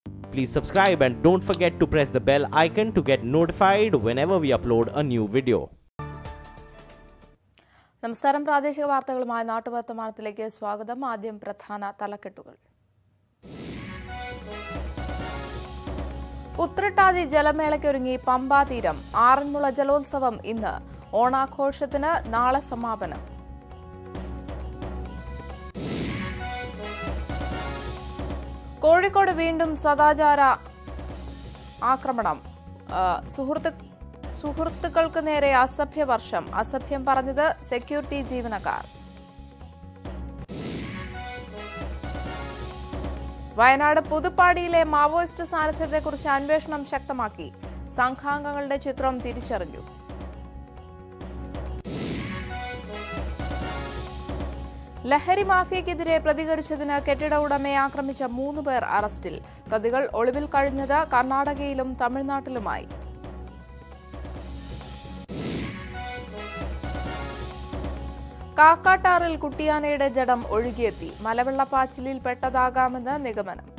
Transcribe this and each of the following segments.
Please subscribe and don't forget to press the bell icon to get notified whenever we upload a new video. നമസ്കാരം പ്രാദേശിക വാർത്തകളുമായി നാട്ടുവർത്തമാനത്തിലേക്ക് സ്വാഗതം ആദ്യം പ്രധാന തലക്കെട്ടുകൾ ഉത്രട്ടാതി ജലമേളയ്ക്കൊരുങ്ങി പമ്പാ തീരം ആറന്മുള ജലോത്സവം ഇന്ന് ഓണാഘോഷത്തിന് നാളെ സമാപനം കോഴിക്കോട് വീണ്ടും സദാചാര ആക്രമണം ആ, സുഹൃത്ത് സുഹൃത്തുക്കൾക്ക് നേരെ അസഭ്യവർഷം അസഭ്യം പറഞ്ഞത് സെക്യൂരിറ്റി ജീവനക്കാർ വയനാട് പുതുപ്പാടിയിലെ മാവോയിസ്റ്റ് സാന്നിധ്യത്തെക്കുറിച്ച് അന്വേഷണം ശക്തമാക്കി സംഘാംഗങ്ങളുടെ ചിത്രം തിരിച്ചറിഞ്ഞു ലഹരി മാഫിയക്കെതിരെ പ്രതികരിച്ചതിന് കെട്ടിട ഉടമയെ ആക്രമിച്ച മൂന്ന് പേർ അറസ്റ്റിൽ പ്രതികൾ ഒളിവിൽ കഴിഞ്ഞത് കർണാടകയിലും തമിഴ്നാട്ടിലുമായി കാക്കാട്ടാറിൽ കുട്ടിയാനയുടെ ജഡം ഒഴുകിയെത്തി മലവെള്ളപ്പാച്ചിലിൽ പെട്ടതാകാമെന്ന് നിഗമനം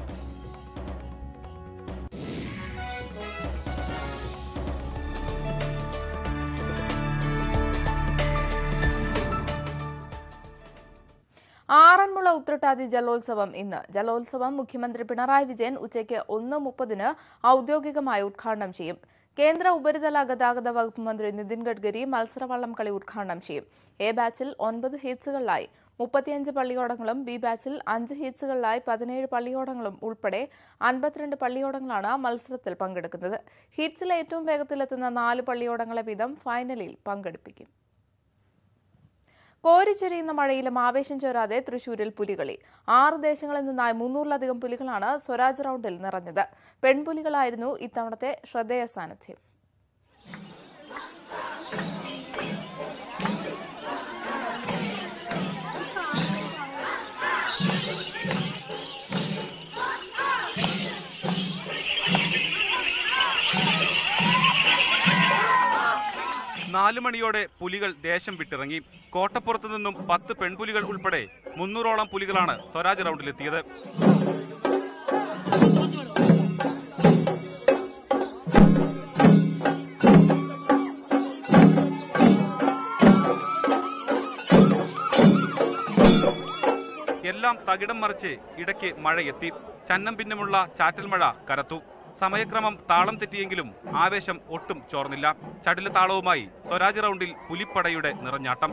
ആറന്മുള ഉത്രട്ടാതി ജലോത്സവം ഇന്ന് ജലോത്സവം മുഖ്യമന്ത്രി പിണറായി വിജയൻ ഉച്ചയ്ക്ക് ഒന്ന് മുപ്പതിന് ഔദ്യോഗികമായി ഉദ്ഘാടനം ചെയ്യും കേന്ദ്ര ഉപരിതല ഗതാഗത വകുപ്പ് മന്ത്രി നിതിൻ ഗഡ്കരി മത്സരവള്ളം കളി ഉദ്ഘാടനം ചെയ്യും എ ബാച്ചിൽ ഒൻപത് ഹീറ്റ്സുകളിലായി മുപ്പത്തിയഞ്ച് പള്ളിയോടങ്ങളും ബി ബാച്ചിൽ അഞ്ച് ഹീറ്റ്സുകളിലായി പതിനേഴ് പള്ളിയോടങ്ങളും ഉൾപ്പെടെ അൻപത്തിരണ്ട് പള്ളിയോടങ്ങളാണ് മത്സരത്തിൽ പങ്കെടുക്കുന്നത് ഹീറ്റ്സിൽ ഏറ്റവും വേഗത്തിലെത്തുന്ന നാല് പള്ളിയോടങ്ങളെ വീതം ഫൈനലിൽ പങ്കെടുപ്പിക്കും കോരിച്ചൊരിയുന്ന മഴയിലും ആവേശം ചോരാതെ തൃശൂരിൽ പുലികളി ആറ് ദേശങ്ങളിൽ നിന്നായി മുന്നൂറിലധികം പുലികളാണ് സ്വരാജ് റൌണ്ടിൽ നിറഞ്ഞത് പെൺപുലികളായിരുന്നു ഇത്തവണത്തെ ശ്രദ്ധേയ സാന്നിധ്യം നാലു മണിയോടെ പുലികൾ ദേശം വിട്ടിറങ്ങി കോട്ടപ്പുറത്തു നിന്നും പത്ത് പെൺപുലികൾ ഉൾപ്പെടെ മുന്നൂറോളം പുലികളാണ് സ്വരാജ് റൗണ്ടിലെത്തിയത് എല്ലാം തകിടം മറിച്ച് ഇടയ്ക്ക് മഴയെത്തി ചന്നം ഭിന്നമുള്ള ചാറ്റൽ മഴ കരത്തു സമയക്രമം താളം തെറ്റിയെങ്കിലും ആവേശം ഒട്ടും ചോർന്നില്ല ചടുല താളവുമായി സ്വരാജ് റൗണ്ടിൽ പുലിപ്പടയുടെ നിറഞ്ഞാട്ടം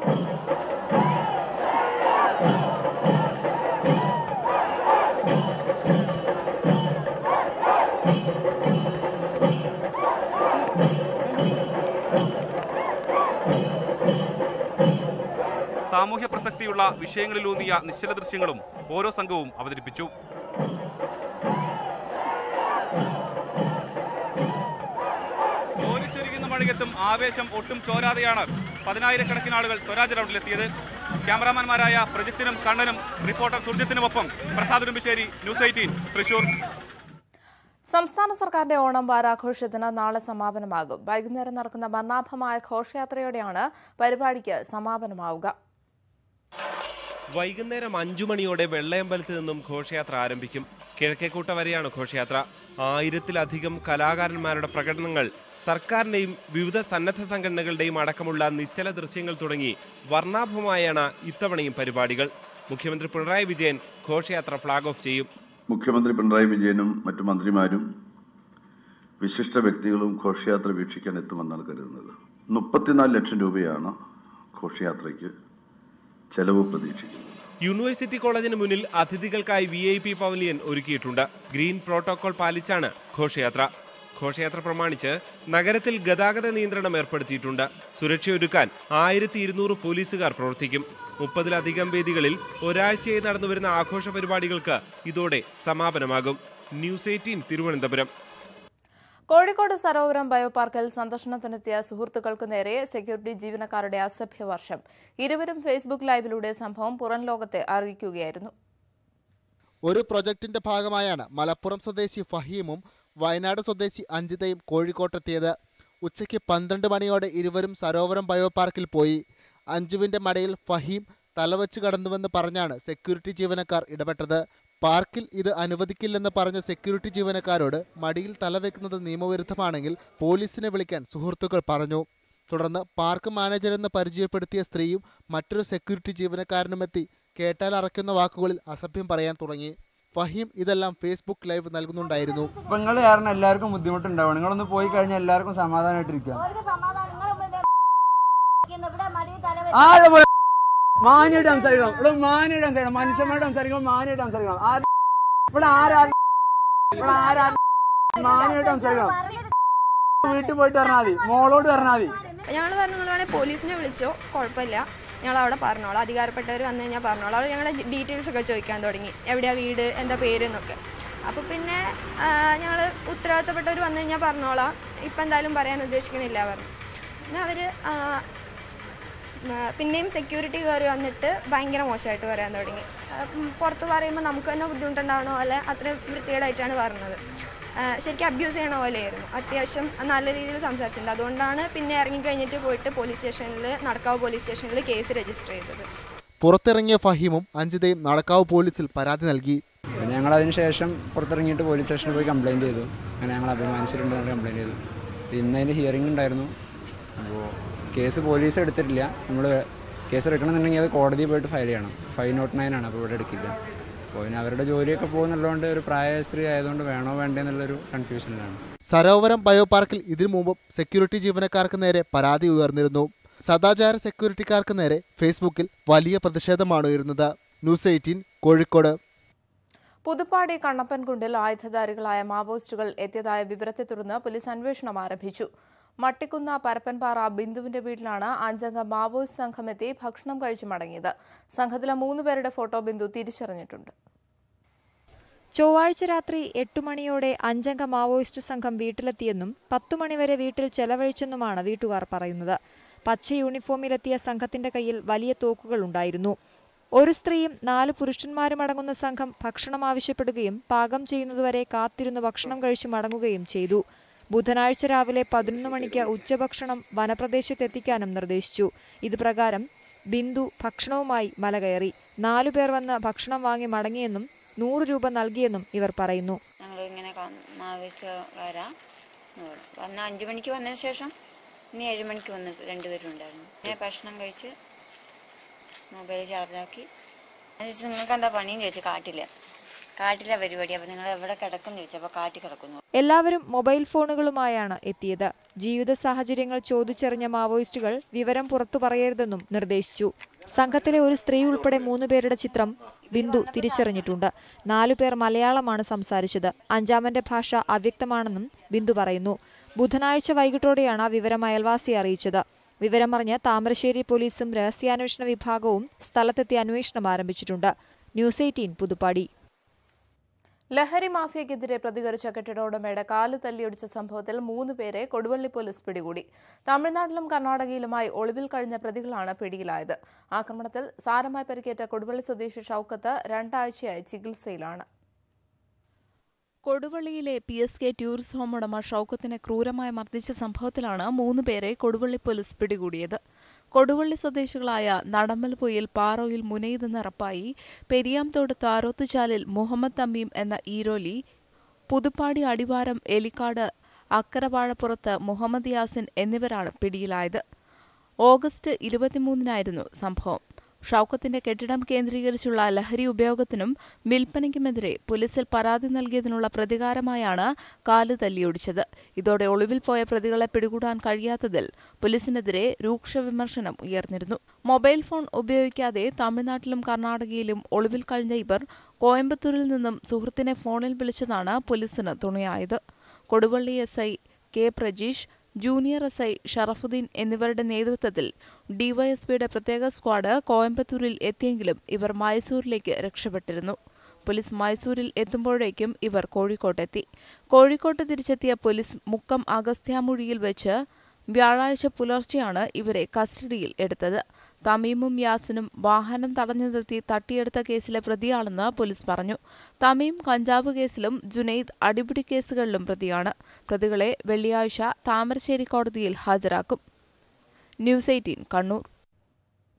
സാമൂഹ്യ പ്രസക്തിയുള്ള വിഷയങ്ങളിലൂന്നിയ നിശ്ചല ദൃശ്യങ്ങളും ഓരോ സംഘവും അവതരിപ്പിച്ചു ഓരിച്ചൊരുങ്ങുന്ന മഴയത്തും ആവേശം ഒട്ടും ചോരാതെയാണ് പതിനായിരക്കണക്കിന് ആളുകൾ സ്വരാജ് റൗണ്ടിലെത്തിയത് ക്യാമറാമാൻമാരായ പ്രജിത്തിനും കണ്ണനും റിപ്പോർട്ടർ സുർജിത്തിനുമൊപ്പം പ്രസാദ് ഉടുമ്പശ്ശേരി ന്യൂസ് എയ്റ്റീൻ തൃശൂർ സംസ്ഥാന സർക്കാരിന്റെ ഓണം വാരാഘോഷത്തിന് നാളെ സമാപനമാകും വൈകുന്നേരം നടക്കുന്ന വർണ്ണാഭമായ ഘോഷയാത്രയോടെയാണ് പരിപാടിക്ക് സമാപനമാവുക വൈകുന്നേരം അഞ്ചു മണിയോടെ വെള്ളയമ്പലത്ത് നിന്നും ഘോഷയാത്ര ആരംഭിക്കും കിഴക്കേക്കൂട്ട വരെയാണ് ഘോഷയാത്ര ആയിരത്തിലധികം കലാകാരന്മാരുടെ പ്രകടനങ്ങൾ സർക്കാരിന്റെയും വിവിധ സന്നദ്ധ സംഘടനകളുടെയും അടക്കമുള്ള നിശ്ചല ദൃശ്യങ്ങൾ തുടങ്ങി വർണ്ണാഭമായാണ് ഇത്തവണയും പരിപാടികൾ മുഖ്യമന്ത്രി പിണറായി വിജയൻ ഘോഷയാത്ര ഫ്ളാഗ് ഓഫ് ചെയ്യും മുഖ്യമന്ത്രി പിണറായി വിജയനും മറ്റു മന്ത്രിമാരും വിശിഷ്ട വ്യക്തികളും ഘോഷയാത്ര വീക്ഷിക്കാൻ എത്തുമെന്നാണ് കരുതുന്നത് മുപ്പത്തിനാല് ലക്ഷം രൂപയാണ് ഘോഷയാത്രയ്ക്ക് ചെലവ് പ്രതീക്ഷിക്കുന്നത് യൂണിവേഴ്സിറ്റി കോളേജിന് മുന്നിൽ അതിഥികൾക്കായി വി ഐ പി പവലിയൻ ഒരുക്കിയിട്ടുണ്ട് ഗ്രീൻ പ്രോട്ടോകോൾ പാലിച്ചാണ് ഘോഷയാത്ര ഘോഷയാത്ര പ്രമാണിച്ച് നഗരത്തിൽ ഗതാഗത നിയന്ത്രണം ഏർപ്പെടുത്തിയിട്ടുണ്ട് സുരക്ഷയൊരുക്കാൻ ആയിരത്തി ഇരുന്നൂറ് പോലീസുകാർ പ്രവർത്തിക്കും മുപ്പതിലധികം വേദികളിൽ ഒരാഴ്ചയായി നടന്നുവരുന്ന ആഘോഷ പരിപാടികൾക്ക് ഇതോടെ സമാപനമാകും ന്യൂസ് എയ്റ്റീൻ തിരുവനന്തപുരം കോഴിക്കോട് സരോവരം ബയോപാർക്കിൽ സന്ദർശനത്തിനെത്തിയ സുഹൃത്തുക്കൾക്ക് നേരെ സെക്യൂരിറ്റി ജീവനക്കാരുടെ അസഭ്യവർഷം ഇരുവരും ഫേസ്ബുക്ക് ലൈവിലൂടെ സംഭവം പുറം ലോകത്തെ അറിയിക്കുകയായിരുന്നു ഒരു പ്രൊജക്ടിന്റെ ഭാഗമായാണ് മലപ്പുറം സ്വദേശി ഫഹീമും വയനാട് സ്വദേശി അഞ്ജിതയും കോഴിക്കോട്ടെത്തിയത് ഉച്ചയ്ക്ക് പന്ത്രണ്ട് മണിയോടെ ഇരുവരും സരോവരം ബയോപാർക്കിൽ പോയി അഞ്ജുവിന്റെ മടയിൽ ഫഹീം തലവച്ച് കടന്നുവെന്ന് പറഞ്ഞാണ് സെക്യൂരിറ്റി ജീവനക്കാർ ഇടപെട്ടത് പാർക്കിൽ ഇത് അനുവദിക്കില്ലെന്ന് പറഞ്ഞ സെക്യൂരിറ്റി ജീവനക്കാരോട് മടിയിൽ തലവെക്കുന്നത് നിയമവിരുദ്ധമാണെങ്കിൽ പോലീസിനെ വിളിക്കാൻ സുഹൃത്തുക്കൾ പറഞ്ഞു തുടർന്ന് പാർക്ക് മാനേജരെന്ന് പരിചയപ്പെടുത്തിയ സ്ത്രീയും മറ്റൊരു സെക്യൂരിറ്റി ജീവനക്കാരനുമെത്തി കേട്ടാൽ അറയ്ക്കുന്ന വാക്കുകളിൽ അസഭ്യം പറയാൻ തുടങ്ങി ഫഹീം ഇതെല്ലാം ഫേസ്ബുക്ക് ലൈവ് നൽകുന്നുണ്ടായിരുന്നു ഇപ്പൊ നിങ്ങൾ കാരണം എല്ലാവർക്കും ബുദ്ധിമുട്ടുണ്ടാവും നിങ്ങളൊന്ന് പോയി കഴിഞ്ഞാൽ എല്ലാവർക്കും സമാധാനമായിട്ടിരിക്കാം ആ അതെ പോലെ മാന്യമായിട്ട് സംസാരിക്കണം ഇവിടെ മാന്യമായിട്ട് സംസാരിക്കണം മനുഷ്യന്മാരോട് സംസാരിക്കണം മാന്യമായിട്ട് സംസാരിക്കണം ആ- ഇവിടെ ആരാ ഇവിടെ ആരാ മാന്യമായിട്ട് സംസാരിക്കണം വീട്ടിൽ പോയിട്ട് പറഞ്ഞാൽ മതി മോളോട് പറഞ്ഞാൽ മതി ഞങ്ങൾ പറഞ്ഞു നിങ്ങൾ വേണേൽ പോലീസിനെ വിളിച്ചോ കുഴപ്പമില്ല ഞങ്ങൾ അവിടെ പറഞ്ഞോളാം അധികാരപ്പെട്ടവർ വന്നു കഴിഞ്ഞാൽ പറഞ്ഞോളാം അവർ ഞങ്ങളുടെ ഡീറ്റെയിൽസ് ഒക്കെ ചോദിക്കാൻ തുടങ്ങി എവിടെയാ വീട് എന്താ പേര് എന്നൊക്കെ അപ്പോൾ പിന്നെ ഞങ്ങൾ ഉത്തരവാദിത്തപ്പെട്ടവർ വന്നു കഴിഞ്ഞാൽ പറഞ്ഞോളാം ഇപ്പം എന്തായാലും പറയാൻ ഉദ്ദേശിക്കണില്ല പറഞ്ഞു പിന്നെ അവർ പിന്നെയും സെക്യൂരിറ്റി കയറി വന്നിട്ട് ഭയങ്കര മോശമായിട്ട് പറയാൻ തുടങ്ങി ആ, ഉം, പുറത്ത് പറയുമ്പോൾ നമുക്ക് തന്നെ ബുദ്ധിമുട്ടുണ്ടാവണ പോലെ അത്രയും വൃത്തികേടായിട്ടാണ് പറഞ്ഞത് ആ, ശരിക്കും അബ്യൂസ് ചെയ്യണ പോലെയായിരുന്നു അത്യാവശ്യം നല്ല രീതിയിൽ സംസാരിച്ചിട്ടുണ്ട് അതുകൊണ്ടാണ് പിന്നെ ഇറങ്ങിക്കഴിഞ്ഞിട്ട് പോയിട്ട് പോലീസ് സ്റ്റേഷനിൽ നടക്കാവ് പോലീസ് സ്റ്റേഷനിൽ കേസ് രജിസ്റ്റർ ചെയ്തത് പുറത്തിറങ്ങിയ ഫഹീമും അഞ്ജിതയും നടക്കാവ് പോലീസിൽ പരാതി നൽകി പിന്നെ ഞങ്ങൾ അതിന് ശേഷം പുറത്തിറങ്ങിയിട്ട് പോലീസ് സ്റ്റേഷനിൽ പോയി കംപ്ലയിൻറ്റ് ചെയ്തു അങ്ങനെ ഞങ്ങൾ അപമാനിച്ചിട്ടുണ്ട് എന്ന് കംപ്ലയിൻറ്റ് ചെയ്തു ഇന്ന് അതിൻ്റെ ഹിയറിംഗ് ഉണ്ടായിരുന്നു അപ്പോൾ കേസ് പോലീസ് എടുത്തിട്ടില്ല നമ്മൾ കേസ് എടുക്കണമെന്നുണ്ടെങ്കിൽ അത് കോടതിയിൽ പോയിട്ട് ഫയൽ ചെയ്യണം ഫൈവ് നോട്ട് നയൻ ആണ് അപ്പോൾ ഇവിടെ എടുക്കില്ല അപ്പോൾ പിന്നെ അവരുടെ ജോലിയൊക്കെ പോകുന്നുള്ളതുകൊണ്ട് ഒരു പ്രായ സ്ത്രീ ആയതുകൊണ്ട് വേണോ വേണ്ടേ എന്നുള്ളൊരു കൺഫ്യൂഷനിലാണ് സരോവരം ബയോ പാർക്കിൽ ഇതിനു മുമ്പും സെക്യൂരിറ്റി ജീവനക്കാർക്ക് നേരെ പരാതി ഉയർന്നിരുന്നു സദാചാര സെക്യൂരിറ്റിക്കാർക്ക് നേരെ ഫേസ്ബുക്കിൽ വലിയ പ്രതിഷേധമാണ് ഉയരുന്നത് ന്യൂസ് എയ്റ്റീൻ കോഴിക്കോട് പുതുപ്പാടി കണ്ണപ്പൻകുണ്ടിൽ ആയുധധാരികളായ മാവോയിസ്റ്റുകൾ എത്തിയതായ വിവരത്തെ തുടർന്ന് പോലീസ് അന്വേഷണം ആരംഭിച്ചു മട്ടിക്കുന്ന പരപ്പൻപാറ ബിന്ദുവിന്റെ വീട്ടിലാണ് അഞ്ചംഗ മാവോയിസ്റ്റ് സംഘമെത്തി ഭക്ഷണം കഴിച്ചു മടങ്ങിയത് സംഘത്തിലെ മൂന്ന് പേരുടെ ഫോട്ടോ ബിന്ദു തിരിച്ചറിഞ്ഞിട്ടുണ്ട് ചൊവ്വാഴ്ച രാത്രി എട്ടു മണിയോടെ അഞ്ചംഗ മാവോയിസ്റ്റ് സംഘം വീട്ടിലെത്തിയെന്നും പത്തു മണിവരെ വീട്ടിൽ ചെലവഴിച്ചെന്നുമാണ് വീട്ടുകാർ പറയുന്നത് പച്ച യൂണിഫോമിലെത്തിയ സംഘത്തിന്റെ കയ്യിൽ വലിയ തോക്കുകൾ ഉണ്ടായിരുന്നു ഒരു സ്ത്രീയും നാല് പുരുഷന്മാരുമടങ്ങുന്ന സംഘം ഭക്ഷണം ആവശ്യപ്പെടുകയും പാകം ചെയ്യുന്നതുവരെ കാത്തിരുന്ന് ഭക്ഷണം കഴിച്ചു മടങ്ങുകയും ചെയ്തു ബുധനാഴ്ച രാവിലെ പതിനൊന്ന് മണിക്ക് ഉച്ചഭക്ഷണം വനപ്രദേശത്തെത്തിക്കാനും നിർദ്ദേശിച്ചു ഇത് പ്രകാരം ബിന്ദു ഭക്ഷണവുമായി മല കയറി നാലുപേർ വന്ന് ഭക്ഷണം വാങ്ങി മടങ്ങിയെന്നും നൂറ് രൂപ നൽകിയെന്നും ഇവർ പറയുന്നു ഞങ്ങൾ ഇങ്ങനെ മാവേശക്കാരാ വന്ന അഞ്ചു മണിക്ക് വന്നതിന് ശേഷം ഇനി ഏഴ് മണിക്ക് വന്നിട്ട് രണ്ടുപേരും ഉണ്ടായിരുന്നു പിന്നെ ഭക്ഷണം കഴിച്ച് മൊബൈൽ ചാർജാക്കി അതിനുശേഷം നിങ്ങൾക്ക് എന്താ പണിയെന്ന് ചോദിച്ചു കാട്ടില്ല കാട്ടിലെ പരിപാടി അപ്പോൾ നിങ്ങൾ എവിടെ കിടക്കും ചോദിച്ചു അപ്പോൾ കാട്ടിൽ കിടക്കുന്നു എല്ലാവരും മൊബൈൽ ഫോണുകളുമായാണ് എത്തിയത് ജീവിത സാഹചര്യങ്ങൾ ചോദിച്ചറിഞ്ഞ മാവോയിസ്റ്റുകൾ വിവരം പുറത്തു പറയരുതെന്നും നിർദ്ദേശിച്ചു സംഘത്തിലെ ഒരു സ്ത്രീ ഉൾപ്പെടെ മൂന്ന് പേരുടെ ചിത്രം ബിന്ദു തിരിച്ചറിഞ്ഞിട്ടുണ്ട് നാലുപേർ മലയാളമാണ് സംസാരിച്ചത് അഞ്ചാമന്റെ ഭാഷ അവ്യക്തമാണെന്നും ബിന്ദു പറയുന്നു ബുധനാഴ്ച വൈകിട്ടോടെയാണ് വിവരം അയൽവാസിയെ അറിയിച്ചത് വിവരമറിഞ്ഞ് താമരശ്ശേരി പോലീസും രഹസ്യാന്വേഷണ വിഭാഗവും സ്ഥലത്തെത്തി അന്വേഷണം ആരംഭിച്ചിട്ടുണ്ട് ന്യൂസ് എയ്റ്റീൻ പുതുപ്പാടി ലഹരി മാഫിയക്കെതിരെ പ്രതികരിച്ച കെട്ടിട ഉടമയുടെ കാല് തല്ലിയൊടിച്ച സംഭവത്തിൽ മൂന്ന് പേരെ കൊടുവള്ളി പോലീസ് പിടികൂടി തമിഴ്നാട്ടിലും കർണാടകയിലുമായി ഒളിവിൽ കഴിഞ്ഞ പ്രതികളാണ് പിടിയിലായത് ആക്രമണത്തിൽ സാരമായി പരിക്കേറ്റ കൊടുവള്ളി സ്വദേശി ഷൌക്കത്ത് രണ്ടാഴ്ചയായി ചികിത്സയിലാണ് കൊടുവള്ളിയിലെ P S K tourist home ഉടമ ഷൌക്കത്തിനെ ക്രൂരമായി മർദ്ദിച്ച സംഭവത്തിലാണ് മൂന്ന് പേരെ കൊടുവള്ളി പോലീസ് പിടികൂടിയത് കൊടുവള്ളി സ്വദേശികളായ നടമ്മൽപൊയിൽ പാറോയിൽ മുനീദ് നിറപ്പായി പെരിയാംതോട് താരോത്തുചാലിൽ മുഹമ്മദ് തമീം എന്ന ഈരോലി പുതുപ്പാടി അടിവാരം എലിക്കാട് അക്കരവാഴപ്പുറത്ത് മുഹമ്മദ് യാസിൻ എന്നിവരാണ് പിടിയിലായത് ഓഗസ്റ്റ് ഇരുപത്തിമൂന്നിനായിരുന്നു സംഭവം ഷൌക്കത്തിന്റെ കെട്ടിടം കേന്ദ്രീകരിച്ചുള്ള ലഹരി ഉപയോഗത്തിനും വിൽപ്പനയ്ക്കുമെതിരെ പോലീസിൽ പരാതി നൽകിയതിനുള്ള പ്രതികാരമായാണ് കാല് തല്ലിയൊടിച്ചത് ഇതോടെ ഒളിവിൽ പോയ പ്രതികളെ പിടികൂടാൻ കഴിയാത്തതിൽ പോലീസിനെതിരെ രൂക്ഷ വിമർശനം ഉയർന്നിരുന്നു മൊബൈൽ ഫോൺ ഉപയോഗിക്കാതെ തമിഴ്നാട്ടിലും കർണാടകയിലും ഒളിവിൽ കഴിഞ്ഞ ഇവർ കോയമ്പത്തൂരിൽ നിന്നും സുഹൃത്തിനെ ഫോണിൽ വിളിച്ചതാണ് പോലീസിന് തുണയായത് Koduvally S I K Prajeesh junior S I Sharafuddin എന്നിവരുടെ നേതൃത്വത്തിൽ ഡിവൈഎസ്പിയുടെ പ്രത്യേക സ്ക്വാഡ് കോയമ്പത്തൂരിൽ എത്തിയെങ്കിലും ഇവർ മൈസൂരിലേക്ക് രക്ഷപ്പെട്ടിരുന്നു പോലീസ് മൈസൂരിൽ എത്തുമ്പോഴേക്കും ഇവർ കോഴിക്കോട്ടെത്തി കോഴിക്കോട്ട് തിരിച്ചെത്തിയ പോലീസ് മുക്കം അഗസ്ത്യാമൊഴിയിൽ വെച്ച് വ്യാഴാഴ്ച പുലർച്ചെയാണ് ഇവരെ കസ്റ്റഡിയിൽ എടുത്തത് തമീമും യാസിനും വാഹനം തടഞ്ഞു നിർത്തി തട്ടിയെടുത്ത കേസിലെ പ്രതിയാണെന്ന് പോലീസ് പറഞ്ഞു തമീം കഞ്ചാവ് കേസിലും ജുനൈദ് അടിപിടി കേസുകളിലും പ്രതിയാണ് പ്രതികളെ വെള്ളിയാഴ്ച താമരശ്ശേരി കോടതിയിൽ ഹാജരാക്കും ന്യൂസ് എയ്റ്റീൻ കണ്ണൂർ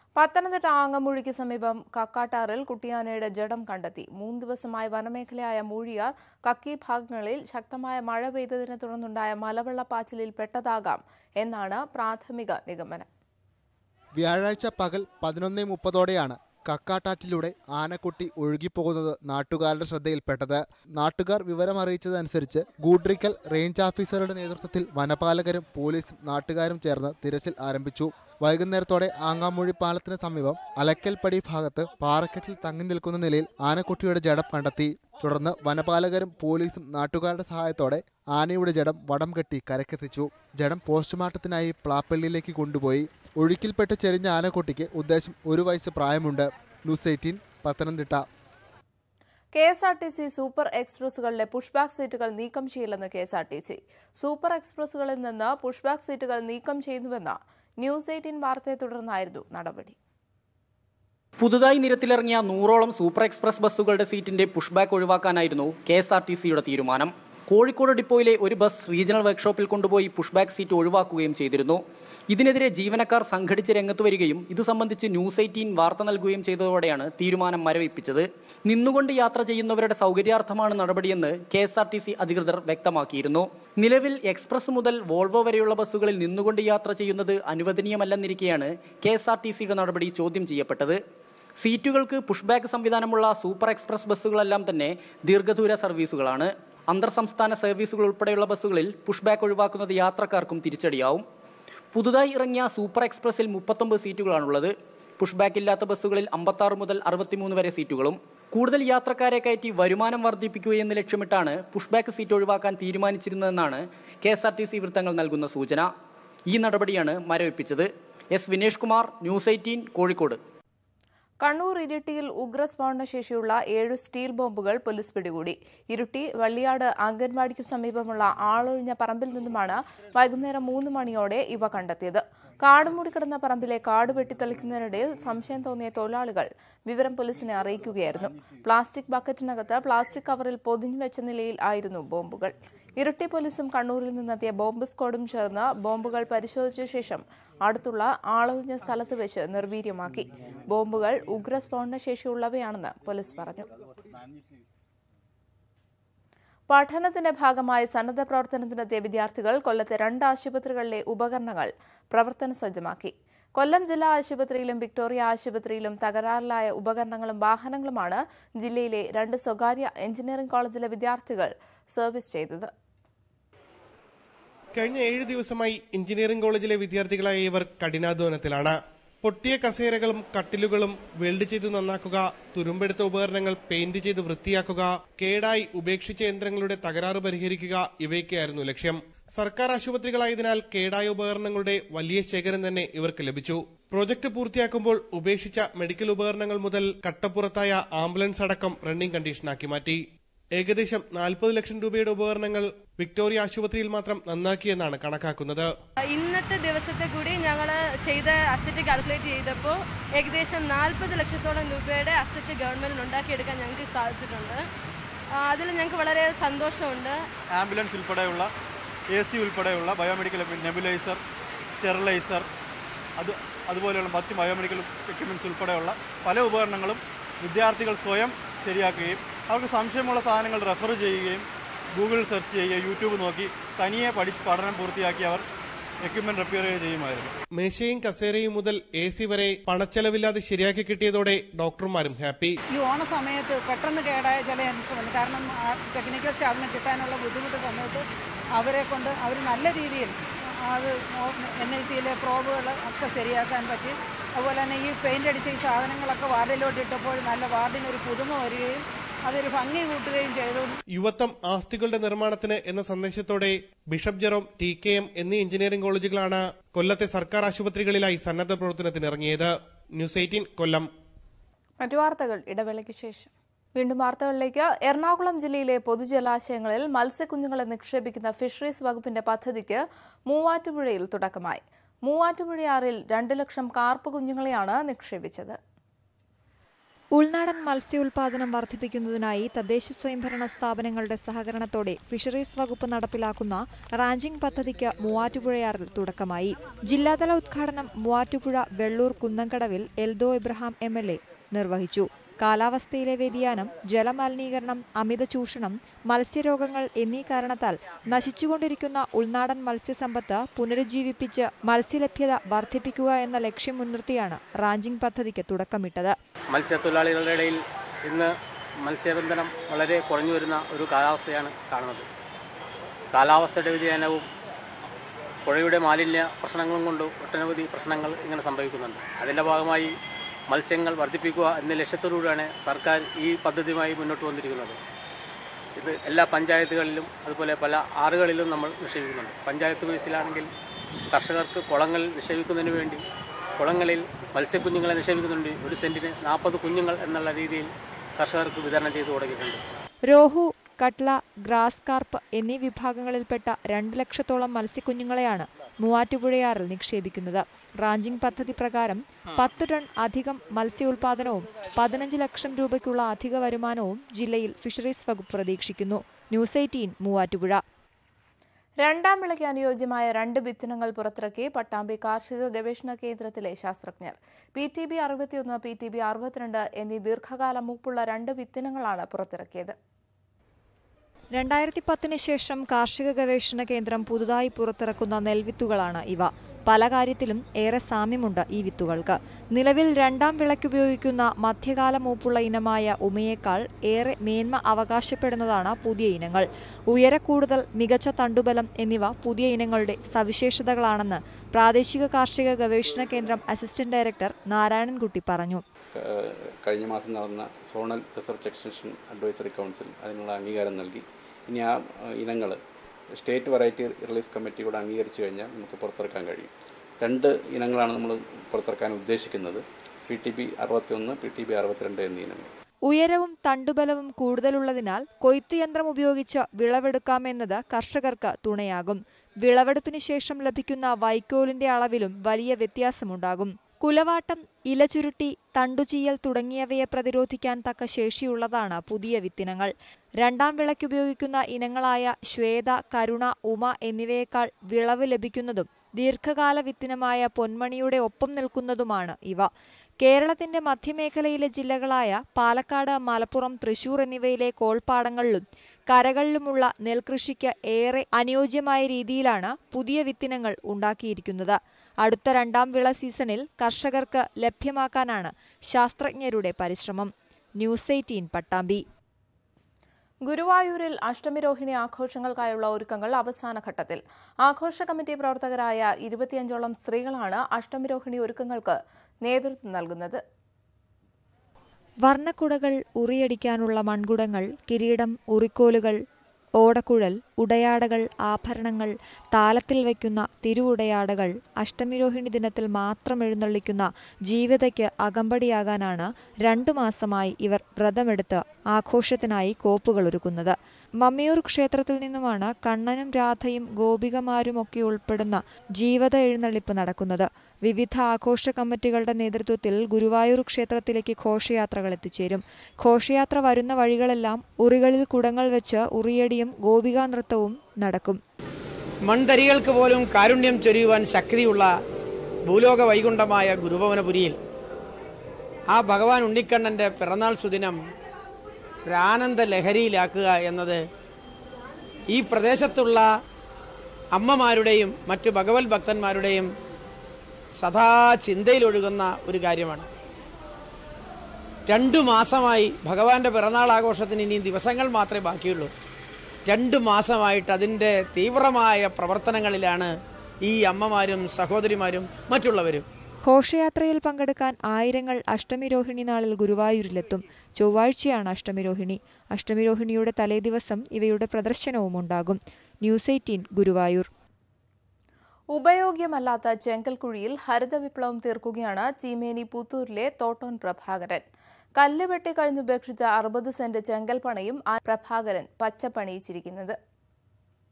പത്തനംതിട്ട ആങ്ങമൂഴിക്ക് സമീപം കക്കാട്ടാറിൽ കുട്ടിയാനയുടെ ജഡം കണ്ടെത്തി മൂന്ന് ദിവസമായി വനമേഖലയായ മൂഴിയാർ കക്കി ഭാഗങ്ങളിൽ ശക്തമായ മഴ പെയ്തതിനെ തുടർന്നുണ്ടായ മലവെള്ളപ്പാച്ചിലിൽ പെട്ടതാകാം എന്നാണ് പ്രാഥമിക നിഗമനം വ്യാഴാഴ്ച പകൽ പതിനൊന്നേ മുപ്പതോടെയാണ് കക്കാട്ടാറ്റിലൂടെ ആനക്കുട്ടി ഒഴുകിപ്പോകുന്നത് നാട്ടുകാരുടെ ശ്രദ്ധയിൽപ്പെട്ടത് നാട്ടുകാർ വിവരമറിയിച്ചതനുസരിച്ച് ഗൂഡ്രിക്കൽ റേഞ്ച് ഓഫീസറുടെ നേതൃത്വത്തിൽ വനപാലകരും പോലീസും നാട്ടുകാരും ചേർന്ന് തിരച്ചിൽ ആരംഭിച്ചു വൈകുന്നേരത്തോടെ ആങ്ങാമൂഴി പാലത്തിന് സമീപം അലക്കൽപ്പടി ഭാഗത്ത് പാറക്കെട്ടിൽ തങ്ങി നിൽക്കുന്ന നിലയിൽ ആനക്കുട്ടിയുടെ ജഡം കണ്ടെത്തി തുടർന്ന് വനപാലകരും പോലീസും നാട്ടുകാരുടെ സഹായത്തോടെ ആനയുടെ ജഡം വടം കെട്ടി കരക്കെത്തിച്ചു ജഡം പോസ്റ്റ്മോർട്ടത്തിനായി പ്ലാപ്പള്ളിയിലേക്ക് കൊണ്ടുപോയി ഒഴുക്കിൽപ്പെട്ട് ചെരിഞ്ഞ ആനക്കുട്ടിക്ക് ഉദ്ദേശം ഒരു വയസ്സ് പ്രായമുണ്ട് news eighteen Pathanamthitta K S R T C super എക്സ്പ്രസുകളിലെ പുഷ്ബാക്ക് സീറ്റുകൾ നീക്കം ചെയ്യില്ലെന്ന് K S R T C super എക്സ്പ്രസുകളിൽ നിന്ന് പുഷ്ബാക്ക് സീറ്റുകൾ നീക്കം ചെയ്യുന്നുവെന്ന ന്യൂസ് എയ്റ്റീൻ വാർത്തയെ തുടർന്നായിരുന്നു നടപടി പുതുതായി നിരത്തിലിറങ്ങിയ നൂറോളം സൂപ്പർ എക്സ്പ്രസ് ബസ്സുകളുടെ സീറ്റിന്റെ പുഷ്ബാക്ക് ഒഴിവാക്കാനായിരുന്നു കെ എസ് ആർ ടി സിയുടെ തീരുമാനം കോഴിക്കോട് ഡിപ്പോയിലെ ഒരു ബസ് റീജിയണൽ വർക്ക്ഷോപ്പിൽ കൊണ്ടുപോയി പുഷ്ബാക്ക് സീറ്റ് ഒഴിവാക്കുകയും ചെയ്തിരുന്നു ഇതിനെതിരെ ജീവനക്കാർ സംഘടിച്ച് രംഗത്ത് വരികയും ഇത് സംബന്ധിച്ച് ന്യൂസ് എയ്റ്റീൻ വാർത്ത നൽകുകയും ചെയ്തതോടെയാണ് തീരുമാനം മരവിപ്പിച്ചത് നിന്നുകൊണ്ട് യാത്ര ചെയ്യുന്നവരുടെ സൗകര്യാർത്ഥമാണ് നടപടിയെന്ന് K S R T C അധികൃതർ വ്യക്തമാക്കിയിരുന്നു നിലവിൽ എക്സ്പ്രസ് മുതൽ വോൾവോ വരെയുള്ള ബസ്സുകളിൽ നിന്നുകൊണ്ട് യാത്ര ചെയ്യുന്നത് അനുവദനീയമല്ലെന്നിരിക്കെയാണ് കെ എസ് ആർ ടി സിയുടെ നടപടി ചോദ്യം ചെയ്യപ്പെട്ടത് സീറ്റുകൾക്ക് പുഷ്ബാക്ക് സംവിധാനമുള്ള സൂപ്പർ എക്സ്പ്രസ് ബസ്സുകളെല്ലാം തന്നെ ദീർഘദൂര സർവീസുകളാണ് അന്തർ സംസ്ഥാന സർവീസുകൾ ഉൾപ്പെടെയുള്ള ബസ്സുകളിൽ പുഷ്ബാക്ക് ഒഴിവാക്കുന്നത് യാത്രക്കാർക്കും തിരിച്ചടിയാവും പുതുതായി ഇറങ്ങിയ സൂപ്പർ എക്സ്പ്രസിൽ മുപ്പത്തൊമ്പത് സീറ്റുകളാണുള്ളത് പുഷ്ബാക്ക് ഇല്ലാത്ത ബസ്സുകളിൽ അമ്പത്താറ് മുതൽ അറുപത്തിമൂന്ന് വരെ സീറ്റുകളും കൂടുതൽ യാത്രക്കാരെ കയറ്റി വരുമാനം വർദ്ധിപ്പിക്കുകയെന്ന് ലക്ഷ്യമിട്ടാണ് പുഷ്ബാക്ക് സീറ്റ് ഒഴിവാക്കാൻ തീരുമാനിച്ചിരുന്നതെന്നാണ് K S R T C വൃത്തങ്ങൾ നൽകുന്ന സൂചന ഈ നടപടിയാണ് മരവിപ്പിച്ചത് S Vinesh Kumar news eighteen Kozhikode Kannur ഇരിട്ടിയിൽ ഉഗ്രസ്ഫോടനശേഷിയുള്ള ഏഴ് സ്റ്റീൽ ബോംബുകൾ പോലീസ് പിടികൂടി ഇരിട്ടി വള്ളിയാട് അംഗൻവാടിക്ക് സമീപമുള്ള ആളൊഴിഞ്ഞ പറമ്പിൽ നിന്നുമാണ് വൈകുന്നേരം മൂന്ന് മണിയോടെ ഇവ കണ്ടെത്തിയത് കാട് മൂടിക്കിടന്ന പറമ്പിലെ കാട് വെട്ടിത്തെളിക്കുന്നതിനിടയിൽ സംശയം തോന്നിയ തൊഴിലാളികൾ വിവരം പോലീസിനെ അറിയിക്കുകയായിരുന്നു പ്ലാസ്റ്റിക് ബക്കറ്റിനകത്ത് പ്ലാസ്റ്റിക് കവറിൽ പൊതിഞ്ഞു വെച്ച നിലയിൽ ആയിരുന്നു ബോംബുകൾ ഇരട്ടി പോലീസും കണ്ണൂരിൽ നിന്നെത്തിയ ബോംബ് സ്ക്വാഡും ചേർന്ന് ബോംബുകൾ പരിശോധിച്ച ശേഷം അടുത്തുള്ള ആളൊഴിഞ്ഞ സ്ഥലത്ത് വെച്ച് നിർവീര്യമാക്കി ബോംബുകൾ ഉഗ്രസ്ഫോടന ശേഷിയുള്ളവയാണെന്ന് പോലീസ് പറഞ്ഞു പഠനത്തിന്റെ ഭാഗമായി സന്നദ്ധ പ്രവർത്തനത്തിനെത്തിയ വിദ്യാർത്ഥികൾ കൊല്ലത്തെ രണ്ട് ആശുപത്രികളിലെ ഉപകരണങ്ങൾ പ്രവർത്തന സജ്ജമാക്കി കൊല്ലം ജില്ലാ ആശുപത്രിയിലും വിക്ടോറിയ ആശുപത്രിയിലും തകരാറിലായ ഉപകരണങ്ങളും വാഹനങ്ങളുമാണ് ജില്ലയിലെ രണ്ട് സ്വകാര്യ എഞ്ചിനീയറിംഗ് കോളേജിലെ വിദ്യാർത്ഥികൾ സർവീസ് ചെയ്തത് കഴിഞ്ഞ ഏഴ് ദിവസമായി എഞ്ചിനീയറിംഗ് കോളേജിലെ വിദ്യാർത്ഥികളായ ഇവർ കഠിനാധ്വാനത്തിലാണ് പൊട്ടിയ കസേരകളും കട്ടിലുകളും വെൽഡ് ചെയ്ത് നന്നാക്കുക തുരുമ്പെടുത്ത ഉപകരണങ്ങൾ പെയിന്റ് ചെയ്ത് വൃത്തിയാക്കുക കേടായി ഉപേക്ഷിച്ച യന്ത്രങ്ങളുടെ തകരാറ് പരിഹരിക്കുക ഇവയൊക്കെയായിരുന്നു ലക്ഷ്യം സർക്കാർ ആശുപത്രികളായതിനാൽ കേടായ ഉപകരണങ്ങളുടെ വലിയ ശേഖരം തന്നെ ഇവർക്ക് ലഭിച്ചു പ്രോജക്ട് പൂർത്തിയാക്കുമ്പോൾ ഉപേക്ഷിച്ച മെഡിക്കൽ ഉപകരണങ്ങൾ മുതൽ കട്ടപ്പുറത്തായ ആംബുലൻസ് അടക്കം റണ്ണിംഗ് കണ്ടീഷനാക്കി മാറ്റി ഏകദേശം നാൽപ്പത് ലക്ഷം രൂപയുടെ ഉപകരണങ്ങൾ വിക്ടോറിയ ആശുപത്രിയിൽ മാത്രം നന്നാക്കിയെന്നാണ് കണക്കാക്കുന്നത് ഇന്നത്തെ ദിവസത്തെ കൂടി ഞങ്ങൾ ചെയ്ത അസറ്റ് കാൽക്കുലേറ്റ് ചെയ്തപ്പോൾ ഏകദേശം നാൽപ്പത് ലക്ഷത്തോളം രൂപയുടെ അസറ്റ് ഗവൺമെന്റിന് ഉണ്ടാക്കിയെടുക്കാൻ ഞങ്ങൾക്ക് സാധിച്ചിട്ടുണ്ട് അതിൽ ഞങ്ങൾക്ക് വളരെ സന്തോഷമുണ്ട് ആംബുലൻസ് ഉൾപ്പെടെയുള്ള എ സി ഉൾപ്പെടെയുള്ള ബയോമെഡിക്കൽ നെബുലൈസർ സ്റ്റെറിലൈസർ അത് അതുപോലെയുള്ള മറ്റ് ബയോമെഡിക്കൽ എക്യുപ്മെൻറ്റ്സ് ഉൾപ്പെടെയുള്ള പല ഉപകരണങ്ങളും വിദ്യാർത്ഥികൾ സ്വയം ശരിയാക്കുകയും അവർക്ക് സംശയമുള്ള സാധനങ്ങൾ റെഫർ ചെയ്യുകയും ഗൂഗിൾ സെർച്ച് ചെയ്യുകയും യൂട്യൂബ് നോക്കി തനിയെ പഠിച്ച് പഠനം പൂർത്തിയാക്കി അവർ എക്യുപ്മെന്റ് റിപ്പയർ ചെയ്യുമായിരുന്നു മേശയും കസേരയും മുതൽ എ സി വരെ പണച്ചെലവില്ലാതെ ശരിയാക്കി കിട്ടിയതോടെ ഡോക്ടർമാരും ഹാപ്പി ഈ ഓണ സമയത്ത് പെട്ടെന്ന് കേടായ ചില ഇൻസ്ട്രുമെന്റ് കാരണം ടെക്നിക്കൽ സ്റ്റാഫിനെ കിട്ടാനുള്ള ബുദ്ധിമുട്ട് സമയത്ത് അവരെ കൊണ്ട് അവർ നല്ല രീതിയിൽ അത് എൻ ഐ സിയിലെ പ്രോബുകൾ ഒക്കെ ശരിയാക്കാൻ പറ്റി അതുപോലെ തന്നെ ഈ പെയിന്റ് അടിച്ച ഈ സാധനങ്ങളൊക്കെ വാർഡിലോട്ട് ഇട്ടപ്പോൾ നല്ല വാർഡിനൊരു പുതുമ വരികയും അതൊരു ഭംഗി കൂട്ടുകയും ചെയ്തു യുവത്വം ആസ്തികളുടെ നിർമ്മാണത്തിന് എന്ന സന്ദേശത്തോടെ bishop Jerome T K M എന്നീ എഞ്ചിനീയറിംഗ് കോളേജുകളാണ് കൊല്ലത്തെ സർക്കാർ ആശുപത്രികളിലായി സന്നദ്ധ പ്രവർത്തനത്തിന് ഇറങ്ങിയത് ന്യൂസ് എയ്റ്റീൻ കൊല്ലം മറ്റു വാർത്തകൾ ഇടവേളയ്ക്ക് ശേഷം വീണ്ടും വാർത്തകളിലേക്ക് എറണാകുളം ജില്ലയിലെ പൊതുജലാശയങ്ങളിൽ മത്സ്യക്കുഞ്ഞുങ്ങളെ നിക്ഷേപിക്കുന്ന ഫിഷറീസ് വകുപ്പിന്റെ പദ്ധതിക്ക് മൂവാറ്റുപുഴയിൽ തുടക്കമായി മൂവാറ്റുപുഴയാറിൽ രണ്ട് ലക്ഷം കാർപ്പ് കുഞ്ഞുങ്ങളെയാണ് നിക്ഷേപിച്ചത് ഉൾനാടൻ മത്സ്യോൽപാദനം വർദ്ധിപ്പിക്കുന്നതിനായി തദ്ദേശ സ്വയംഭരണ സ്ഥാപനങ്ങളുടെ സഹകരണത്തോടെ ഫിഷറീസ് വകുപ്പ് നടപ്പിലാക്കുന്ന റാഞ്ചിംഗ് പദ്ധതിക്ക് മൂവാറ്റുപുഴയാറിൽ തുടക്കമായി ജില്ലാതല ഉദ്ഘാടനം മൂവാറ്റുപുഴ വെള്ളൂർ കുന്നംകടവിൽ Eldho Ibrahim M L A നിർവഹിച്ചു കാലാവസ്ഥയിലെ വ്യതിയാനം ജലമലിനീകരണം അമിത ചൂഷണം മത്സ്യരോഗങ്ങൾ എന്നീ കാരണത്താൽ നശിച്ചുകൊണ്ടിരിക്കുന്ന ഉൾനാടൻ മത്സ്യസമ്പത്ത് പുനരുജ്ജീവിപ്പിച്ച് മത്സ്യലഭ്യത വർദ്ധിപ്പിക്കുക എന്ന ലക്ഷ്യം മുൻനിർത്തിയാണ് റാഞ്ചിംഗ് പദ്ധതിക്ക് തുടക്കമിട്ടത് മത്സ്യത്തൊഴിലാളികളുടെ ഇടയിൽ ഇന്ന് മത്സ്യബന്ധനം വളരെ കുറഞ്ഞു വരുന്ന ഒരു കാലാവസ്ഥയാണ് കാണുന്നത് കാലാവസ്ഥയുടെ വ്യതിയാനവും പുഴയുടെ മാലിന്യ പ്രശ്നങ്ങളും കൊണ്ട് ഒട്ടനവധി പ്രശ്നങ്ങൾ ഇങ്ങനെ സംഭവിക്കുന്നുണ്ട് അതിൻ്റെ ഭാഗമായി മത്സ്യങ്ങൾ വർദ്ധിപ്പിക്കുക എന്ന ലക്ഷ്യത്തോടുകൂടിയാണ് സർക്കാർ ഈ പദ്ധതിയുമായി മുന്നോട്ട് വന്നിരിക്കുന്നത് ഇത് എല്ലാ പഞ്ചായത്തുകളിലും അതുപോലെ പല ആറുകളിലും നമ്മൾ നിക്ഷേപിക്കുന്നുണ്ട് പഞ്ചായത്ത് ബേസിലാണെങ്കിൽ കർഷകർക്ക് കുളങ്ങൾ നിക്ഷേപിക്കുന്നതിന് വേണ്ടി കുളങ്ങളിൽ മത്സ്യക്കുഞ്ഞുങ്ങളെ നിക്ഷേപിക്കുന്നുണ്ട് ഒരു സെന്റിന് നാൽപ്പത് കുഞ്ഞുങ്ങൾ എന്നുള്ള രീതിയിൽ കർഷകർക്ക് വിതരണം ചെയ്തു തുടങ്ങിയിട്ടുണ്ട് രോഹു കട്ല ഗ്രാസ് കാർപ്പ് എന്നീ വിഭാഗങ്ങളിൽപ്പെട്ട രണ്ട് ലക്ഷത്തോളം മത്സ്യക്കുഞ്ഞുങ്ങളെയാണ് മൂവാറ്റുപുഴയാറിൽ നിക്ഷേപിക്കുന്നത് റാഞ്ചിംഗ് പദ്ധതി പ്രകാരം പത്ത് ടൺ അധികം മത്സ്യോൽപാദനവും പതിനഞ്ച് ലക്ഷം രൂപയ്ക്കുള്ള അധിക വരുമാനവും ജില്ലയിൽ ഫിഷറീസ് വകുപ്പ് പ്രതീക്ഷിക്കുന്നു ന്യൂസ് എയ്റ്റീൻ മൂവാറ്റുപുഴ രണ്ടാം വിളയ്ക്ക് അനുയോജ്യമായ രണ്ട് വിത്തിനങ്ങൾ പുറത്തിറക്കി പട്ടാമ്പി കാർഷിക ഗവേഷണ കേന്ദ്രത്തിലെ ശാസ്ത്രജ്ഞർ പി ടി ബി അറുപത്തിയൊന്ന് പി ടി ബി അറുപത്തിരണ്ട് എന്നീ ദീർഘകാല മൂപ്പുള്ള രണ്ട് വിത്തിനങ്ങളാണ് പുറത്തിറക്കിയത് രണ്ടായിരത്തി പത്തിന് ശേഷം കാർഷിക ഗവേഷണ കേന്ദ്രം പുതുതായി പുറത്തിറക്കുന്ന നെൽവിത്തുകളാണ് ഇവ പല കാര്യത്തിലും ഏറെ സാമ്യമുണ്ട് ഈ വിത്തുകൾക്ക് നിലവിൽ രണ്ടാം വിളയ്ക്കുപയോഗിക്കുന്ന മധ്യകാല മൂപ്പുള്ള ഇനമായ ഉമയേക്കാൾ ഏറെ മേന്മ അവകാശപ്പെടുന്നതാണ് പുതിയ ഇനങ്ങൾ ഉയരക്കൂടുതൽ മികച്ച തണ്ടുബലം എന്നിവ പുതിയ ഇനങ്ങളുടെ സവിശേഷതകളാണെന്ന് പ്രാദേശിക കാർഷിക ഗവേഷണ കേന്ദ്രം അസിസ്റ്റന്റ് ഡയറക്ടർ നാരായണൻകുട്ടി പറഞ്ഞു ഏഹ് കഴിഞ്ഞ മാസം നടന്ന zonal research extension advisory council അതിനുള്ള അംഗീകാരം നൽകി ഇനി ആ ഇനങ്ങൾ സ്റ്റേറ്റ് വെറൈറ്റി റിലീസ് കമ്മിറ്റി കൂടെ അംഗീകരിച്ചു കഴിഞ്ഞാൽ നമുക്ക് പുറത്തിറക്കാൻ കഴിയും രണ്ട് ഇനങ്ങളാണ് നമ്മൾ പുറത്തിറക്കാൻ ഉദ്ദേശിക്കുന്നത് പി ടി ബി അറുപത്തിയൊന്ന് പി ടി ബി അറുപത്തിരണ്ട് എന്നീ ഇനങ്ങൾ ഉയരവും തണ്ടുബലവും കൂടുതലുള്ളതിനാൽ കൊയ്ത്തുയന്ത്രം ഉപയോഗിച്ച് വിളവെടുക്കാമെന്നത് കർഷകർക്ക് തുണയാകും വിളവെടുപ്പിന് ശേഷം ലഭിക്കുന്ന വൈക്കോലിന്റെ അളവിലും വലിയ വ്യത്യാസമുണ്ടാകും കുലവാട്ടം ഇലചുരുട്ടി തണ്ടുചീയൽ തുടങ്ങിയവയെ പ്രതിരോധിക്കാൻ തക്ക ശേഷിയുള്ളതാണ് പുതിയ വിത്തിനങ്ങൾ രണ്ടാം വിളയ്ക്കുപയോഗിക്കുന്ന ഇനങ്ങളായ ശ്വേത കരുണ ഉമ എന്നിവയേക്കാൾ വിളവ് ലഭിക്കുന്നതും ദീർഘകാല വിത്തിനമായ പൊന്മണിയുടെ ഒപ്പം നിൽക്കുന്നതുമാണ് ഇവ കേരളത്തിന്റെ മധ്യമേഖലയിലെ ജില്ലകളായ പാലക്കാട് മലപ്പുറം തൃശൂർ എന്നിവയിലെ കോൾപ്പാടങ്ങളിലും കരകളിലുമുള്ള നെൽകൃഷിക്ക് ഏറെ അനുയോജ്യമായ രീതിയിലാണ് പുതിയ വിത്തിനങ്ങൾ ഉണ്ടാക്കിയിരിക്കുന്നത് അടുത്ത രണ്ടാം വിള സീസണിൽ കർഷകർക്ക് ലഭ്യമാക്കാനാണ് ശാസ്ത്രജ്ഞരുടെ പരിശ്രമം ന്യൂസ് എയ്റ്റീൻ പട്ടാമ്പി ഗുരുവായൂരിൽ അഷ്ടമിരോഹിണി ആഘോഷങ്ങൾക്കായുള്ള ഒരുക്കങ്ങൾ അവസാന ഘട്ടത്തിൽ ആഘോഷ കമ്മിറ്റി പ്രവർത്തകരായ ഇരുപത്തിയഞ്ചോളം സ്ത്രീകളാണ് അഷ്ടമിരോഹിണി ഒരുക്കങ്ങൾക്ക് നേതൃത്വം നൽകുന്നത് വർണ്ണക്കുടകൾ ഉറിയടിക്കാനുള്ള മൺകുടങ്ങൾ കിരീടം ഉറിക്കോലുകൾ ഓടക്കുഴൽ ഉടയാടകൾ ആഭരണങ്ങൾ താലത്തിൽ വയ്ക്കുന്ന തിരുവുടയാടകൾ അഷ്ടമിരോഹിണി ദിനത്തിൽ മാത്രം എഴുന്നള്ളിക്കുന്ന ജീവിതയ്ക്ക് അകമ്പടിയാകാനാണ് രണ്ടു മാസമായി ഇവർ വ്രതമെടുത്ത് ആഘോഷത്തിനായി കോപ്പുകൾ ഒരുക്കുന്നത് മമ്മിയൂർ ക്ഷേത്രത്തിൽ നിന്നുമാണ് കണ്ണനും രാധയും ഗോപികമാരുമൊക്കെ ഉൾപ്പെടുന്ന ജീവിത എഴുന്നള്ളിപ്പ് നടക്കുന്നത് വിവിധ ആഘോഷ കമ്മിറ്റികളുടെ നേതൃത്വത്തിൽ ഗുരുവായൂർ ക്ഷേത്രത്തിലേക്ക് ഘോഷയാത്രകൾ എത്തിച്ചേരും ഘോഷയാത്ര വരുന്ന വഴികളെല്ലാം ഉറികളിൽ കുടങ്ങൾ വെച്ച് ഉറിയടിയും ഗോപികാ നൃത്തവും നടക്കും മൺതരികൾക്ക് പോലും കാരുണ്യം ചൊരിയുവാൻ ശക്തിയുള്ള ഭൂലോക വൈകുണ്ഠമായ ഗുരുഭവനപുരിയിൽ ആ ഭഗവാൻ ഉണ്ണിക്കണ്ണൻ്റെ പിറന്നാൾ സുദിനം ഒരു ആനന്ദ ലഹരിയിലാക്കുക എന്നത് ഈ പ്രദേശത്തുള്ള അമ്മമാരുടെയും മറ്റു ഭഗവത് ഭക്തന്മാരുടെയും സദാ ചിന്തയിലൊഴുകുന്ന ഒരു കാര്യമാണ് രണ്ടു മാസമായി ഭഗവാന്റെ പിറന്നാൾ ആഘോഷത്തിന് ഇനി ദിവസങ്ങൾ മാത്രമേ ബാക്കിയുള്ളൂ രണ്ടു മാസമായിട്ട് അതിൻ്റെ തീവ്രമായ പ്രവർത്തനങ്ങളിലാണ് ഈ അമ്മമാരും സഹോദരിമാരും മറ്റുള്ളവരും ഘോഷയാത്രയിൽ പങ്കെടുക്കാൻ ആയിരങ്ങൾ അഷ്ടമിരോഹിണി നാളിൽ ഗുരുവായൂരിലെത്തും ചൊവ്വാഴ്ചയാണ് അഷ്ടമിരോഹിണി അഷ്ടമിരോഹിണിയുടെ തലേദിവസം ഇവയുടെ പ്രദർശനവും ഉണ്ടാകും ന്യൂസ് എയ്റ്റീൻ ഗുരുവായൂർ ഉപയോഗ്യമല്ലാത്ത ചെങ്കൽക്കുഴിയിൽ ഹരിത വിപ്ലവം തീർക്കുകയാണ് ചീമേനി പുത്തൂരിലെ തോട്ടോൻ പ്രഭാകരൻ കല്ല് വെട്ടി കഴിഞ്ഞുപേക്ഷിച്ച അറുപത് സെന്റ് ചെങ്കൽ പണയും ആ പ്രഭാകരൻ പച്ചപ്പണിയിച്ചിരിക്കുന്നത്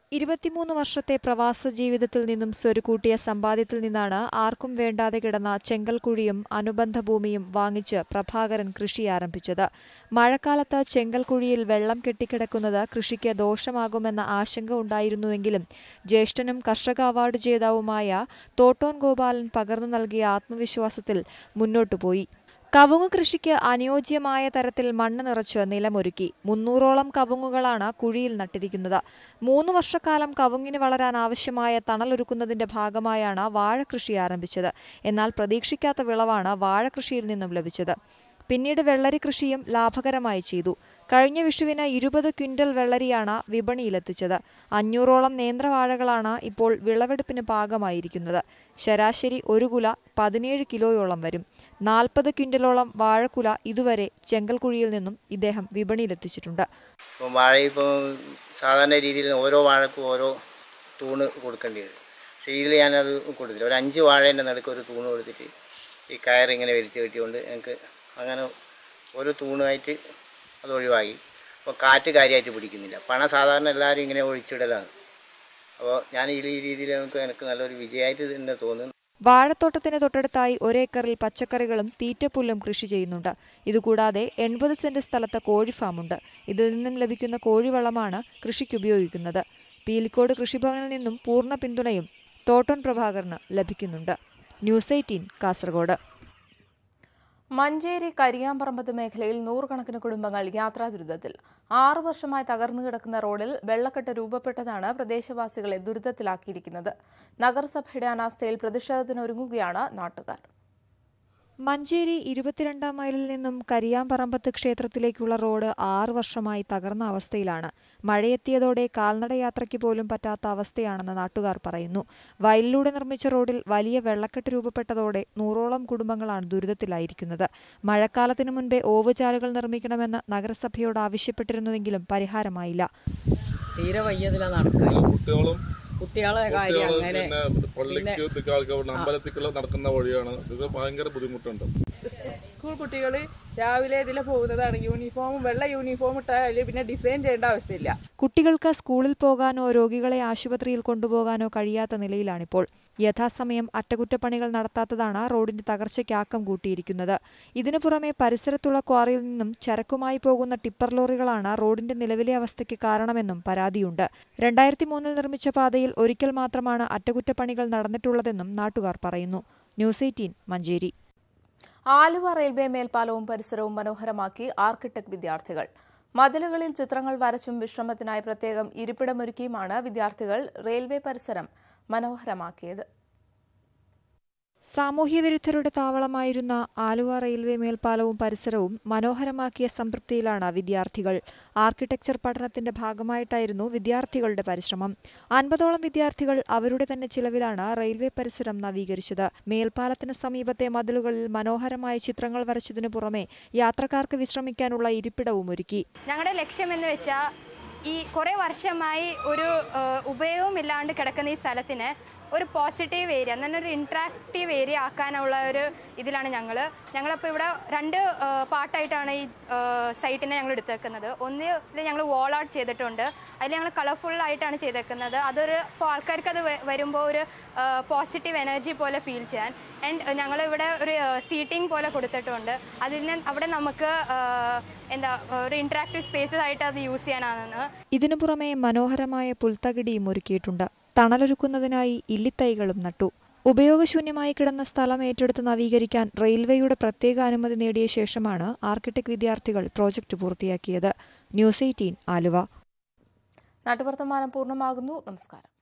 ഇരുപത്തിമൂന്ന് വർഷത്തെ പ്രവാസ ജീവിതത്തിൽ നിന്നും സ്വരുക്കൂട്ടിയ സമ്പാദ്യത്തിൽ നിന്നാണ് ആർക്കും വേണ്ടാതെ കിടന്ന ചെങ്കൽക്കുഴിയും അനുബന്ധ ഭൂമിയും വാങ്ങിച്ച് പ്രഭാകരൻ കൃഷി ആരംഭിച്ചത് മഴക്കാലത്ത് ചെങ്കൽക്കുഴിയിൽ വെള്ളം കെട്ടിക്കിടക്കുന്നത് കൃഷിക്ക് ദോഷമാകുമെന്ന ആശങ്ക ഉണ്ടായിരുന്നുവെങ്കിലും ജ്യേഷ്ഠനും കർഷക അവാർഡ് ജേതാവുമായ തോട്ടോൻ ഗോപാലൻ പകർന്നു നൽകിയ ആത്മവിശ്വാസത്തിൽ മുന്നോട്ടുപോയി കവുങ്ങ് കൃഷിക്ക് അനുയോജ്യമായ തരത്തിൽ മണ്ണ് നിറച്ച് നിലമൊരുക്കി മുന്നൂറോളം കവുങ്ങുകളാണ് കുഴിയിൽ നട്ടിരിക്കുന്നത് മൂന്ന് വർഷക്കാലം കവുങ്ങിന് വളരാൻ ആവശ്യമായ തണലൊരുക്കുന്നതിന്റെ ഭാഗമായാണ് വാഴ കൃഷി ആരംഭിച്ചത് എന്നാൽ പ്രതീക്ഷിക്കാത്ത വിളവാണ് വാഴ കൃഷിയിൽ നിന്നും ലഭിച്ചത് പിന്നീട് വെള്ളരി കൃഷിയും ലാഭകരമായി ചെയ്തു കഴിഞ്ഞ വിഷുവിന് ഇരുപത് ക്വിന്റൽ വെള്ളരിയാണ് വിപണിയിലെത്തിച്ചത് അഞ്ഞൂറോളം നേന്ത്രവാഴകളാണ് ഇപ്പോൾ വിളവെടുപ്പിന് പാകമായിരിക്കുന്നത് ശരാശരി ഒരു കുല പതിനേഴ് കിലോയോളം വരും നാൽപ്പത് ക്വിന്റലോളം വാഴക്കുല ഇതുവരെ ചെങ്കൽക്കുഴിയിൽ നിന്നും ഇദ്ദേഹം വിപണിയിലെത്തിച്ചിട്ടുണ്ട് ഇപ്പോൾ വാഴ ഇപ്പോൾ സാധാരണ രീതിയിൽ ഓരോ വാഴക്കും ഓരോ തൂണ് കൊടുക്കേണ്ടി വരും പക്ഷേ ഇതിൽ ഞാനത് കൊടുത്തില്ല ഒരു അഞ്ച് വാഴേൻ്റെ നടുക്ക് ഒരു തൂണ് കൊടുത്തിട്ട് ഈ കയർ ഇങ്ങനെ വലിച്ചു കെട്ടിക്കൊണ്ട് ഞങ്ങൾക്ക് അങ്ങനെ ഒരു തൂണായിട്ട് അത് ഒഴിവാക്കി അപ്പോൾ കാറ്റ് കാര്യമായിട്ട് പിടിക്കുന്നില്ല പണം സാധാരണ എല്ലാവരും ഇങ്ങനെ ഒഴിച്ചിടലാണ് അപ്പോൾ ഞാൻ ഈ രീതിയിൽ നമുക്ക് എനിക്ക് നല്ലൊരു വിജയമായിട്ട് തന്നെ തോന്നുന്നു വാഴത്തോട്ടത്തിന് തൊട്ടടുത്തായി ഒരേക്കറിൽ പച്ചക്കറികളും തീറ്റപ്പുല്ലും കൃഷി ചെയ്യുന്നുണ്ട് ഇതുകൂടാതെ എൺപത് സെന്റ് സ്ഥലത്ത് കോഴി ഫാമുണ്ട് ഇതിൽ നിന്നും ലഭിക്കുന്ന കോഴിവളമാണ് കൃഷിക്ക് ഉപയോഗിക്കുന്നത് പീലിക്കോട് കൃഷിഭവനിൽ നിന്നും പൂർണ്ണ പിന്തുണയും തോട്ടോൻ പ്രഭാകരന് ലഭിക്കുന്നുണ്ട് ന്യൂസ് എയ്റ്റീൻ കാസർഗോഡ് മഞ്ചേരി കരിയാമ്പറമ്പത്ത് മേഖലയിൽ നൂറുകണക്കിന് കുടുംബങ്ങൾ യാത്രാ ദുരിതത്തിൽ ആറു വർഷമായി തകർന്നു കിടക്കുന്ന റോഡിൽ വെള്ളക്കെട്ട് രൂപപ്പെട്ടതാണ് പ്രദേശവാസികളെ ദുരിതത്തിലാക്കിയിരിക്കുന്നത് നഗരസഭയുടെ അനാസ്ഥയിൽ പ്രതിഷേധത്തിനൊരുങ്ങുകയാണ് നാട്ടുകാർ മഞ്ചേരി ഇരുപത്തിരണ്ടാം മൈലിൽ നിന്നും കരിയാമ്പറമ്പത്ത് ക്ഷേത്രത്തിലേക്കുള്ള റോഡ് ആറു വർഷമായി തകർന്ന അവസ്ഥയിലാണ് മഴയെത്തിയതോടെ കാൽനടയാത്രയ്ക്ക് പോലും പറ്റാത്ത അവസ്ഥയാണെന്ന് നാട്ടുകാർ പറയുന്നു വയലിലൂടെ നിർമ്മിച്ച റോഡിൽ വലിയ വെള്ളക്കെട്ട് രൂപപ്പെട്ടതോടെ നൂറോളം കുടുംബങ്ങളാണ് ദുരിതത്തിലായിരിക്കുന്നത് മഴക്കാലത്തിനു മുൻപേ ഓവുചാലുകൾ നിർമ്മിക്കണമെന്ന് നഗരസഭയോട് ആവശ്യപ്പെട്ടിരുന്നുവെങ്കിലും പരിഹാരമായില്ല തീരെ വയ്യതിലാ നടക്കാൻ കുട്ടികളും കുട്ടികളെ കാര്യം കുട്ടികളും അങ്ങനെ പിന്നെ പള്ളിക്ക് ഒത്തിക്കാൾക്ക് അമ്പലത്തിക്കുള്ള നടക്കുന്ന വഴിയാണ് ഇത് ഭയങ്കര ബുദ്ധിമുട്ടുണ്ട് സ്കൂൾ കുട്ടികൾ രാവിലെ ഇതിലെ പോകുന്നതാണ് യൂണിഫോം വെള്ള യൂണിഫോം ഇട്ടാൽ പിന്നെ ഡിസൈൻ ചെയ്യേണ്ട ആവശ്യമില്ല കുട്ടികൾക്ക് സ്കൂളിൽ പോകാനോ രോഗികളെ ആശുപത്രിയിൽ കൊണ്ടുപോകാനോ കഴിയാത്ത നിലയിലാണിപ്പോൾ യഥാസമയം അറ്റകുറ്റപ്പണികൾ നടത്താത്തതാണ് റോഡിന്റെ തകർച്ചയ്ക്ക് ആക്കം കൂട്ടിയിരിക്കുന്നത് ഇതിനു പുറമെ പരിസരത്തുള്ള ക്വാറിയിൽ നിന്നും ചരക്കുമായി പോകുന്ന ടിപ്പർ ലോറികളാണ് റോഡിന്റെ നിലവിലെ അവസ്ഥയ്ക്ക് കാരണമെന്നും പരാതിയുണ്ട് രണ്ടായിരത്തി മൂന്നിൽ നിർമ്മിച്ച പാതയിൽ ഒരിക്കൽ മാത്രമാണ് അറ്റകുറ്റപ്പണികൾ നടന്നിട്ടുള്ളതെന്നും നാട്ടുകാർ പറയുന്നു news eighteen Manjeri Aluva railway മേൽപ്പാലവും പരിസരവും മനോഹരമാക്കി ആർക്കിടെക്ട് വിദ്യാർത്ഥികൾ മതിലുകളിൽ ചിത്രങ്ങൾ വരച്ചും വിശ്രമത്തിനായി പ്രത്യേകം ഇരിപ്പിടമൊരുക്കിയുമാണ് വിദ്യാർത്ഥികൾ റെയിൽവേ പരിസരം മനോഹരമാക്കിയത് സാമൂഹ്യവിരുദ്ധരുടെ താവളമായിരുന്ന ആലുവ റെയിൽവേ മേൽപ്പാലവും പരിസരവും മനോഹരമാക്കിയ സംതൃപ്തിയിലാണ് വിദ്യാർത്ഥികൾ ആർക്കിടെക്ചർ പഠനത്തിന്റെ ഭാഗമായിട്ടായിരുന്നു വിദ്യാർത്ഥികളുടെ പരിശ്രമം അൻപതോളം വിദ്യാർത്ഥികൾ അവരുടെ തന്നെ ചിലവിലാണ് റെയിൽവേ പരിസരം നവീകരിച്ചത് മേൽപ്പാലത്തിന് സമീപത്തെ മതിലുകളിൽ മനോഹരമായ ചിത്രങ്ങൾ വരച്ചതിനു പുറമെ യാത്രക്കാർക്ക് വിശ്രമിക്കാനുള്ള ഇരിപ്പിടവും ഒരുക്കി ഞങ്ങളുടെ ലക്ഷ്യം എന്ന് വെച്ചാൽ ഈ കുറേ വർഷമായി ഒരു ഏഹ്, ഉപയോഗമില്ലാണ്ട് കിടക്കുന്ന ഈ സ്ഥലത്തിന് ഒരു പോസിറ്റീവ് ഏരിയ എന്നാൽ ഒരു ഇൻട്രാക്റ്റീവ് ഏരിയ ആക്കാനുള്ള ഒരു ഇതിലാണ് ഞങ്ങൾ ഞങ്ങളപ്പോൾ ഇവിടെ രണ്ട് ഏഹ്, പാർട്ടായിട്ടാണ് ഈ ഏഹ്, സൈറ്റിനെ ഞങ്ങൾ എടുത്തേക്കുന്നത് ഒന്ന് ഞങ്ങൾ വോൾ ഔട്ട് ചെയ്തിട്ടുണ്ട് അതിൽ ഞങ്ങൾ കളർഫുൾ ആയിട്ടാണ് ചെയ്തേക്കുന്നത് അതൊരു ഇപ്പോൾ ആൾക്കാർക്ക് അത് വ- വരുമ്പോൾ ഒരു പോസിറ്റീവ് എനർജി പോലെ ഫീൽ ചെയ്യാൻ ആൻഡ് ഞങ്ങളിവിടെ ഒരു സീറ്റിംഗ് പോലെ കൊടുത്തിട്ടുണ്ട് അതിന് അവിടെ നമുക്ക് ഏഹ്, എന്താ ഒരു ഇൻട്രാക്റ്റീവ് സ്പേസസ് ആയിട്ട് അത് യൂസ് ചെയ്യാനാണെന്ന് ഇതിനു പുറമെ മനോഹരമായ പുൽത്തകിടിയും ഒരുക്കിയിട്ടുണ്ട് തണലൊരുക്കുന്നതിനായി ഇല്ലിത്തൈകളും നട്ടു ഉപയോഗശൂന്യമായി കിടന്ന സ്ഥലം ഏറ്റെടുത്ത് നവീകരിക്കാൻ റെയിൽവേയുടെ പ്രത്യേക അനുമതി നേടിയ ശേഷമാണ് ആർക്കിടെക്ട് വിദ്യാർത്ഥികൾ പ്രോജക്ട് പൂർത്തിയാക്കിയത് ന്യൂസ് എയ്റ്റീൻ ആലുവ നാട്ടുവർത്തമാനം പൂർണ്ണമാകുന്നു നമസ്കാരം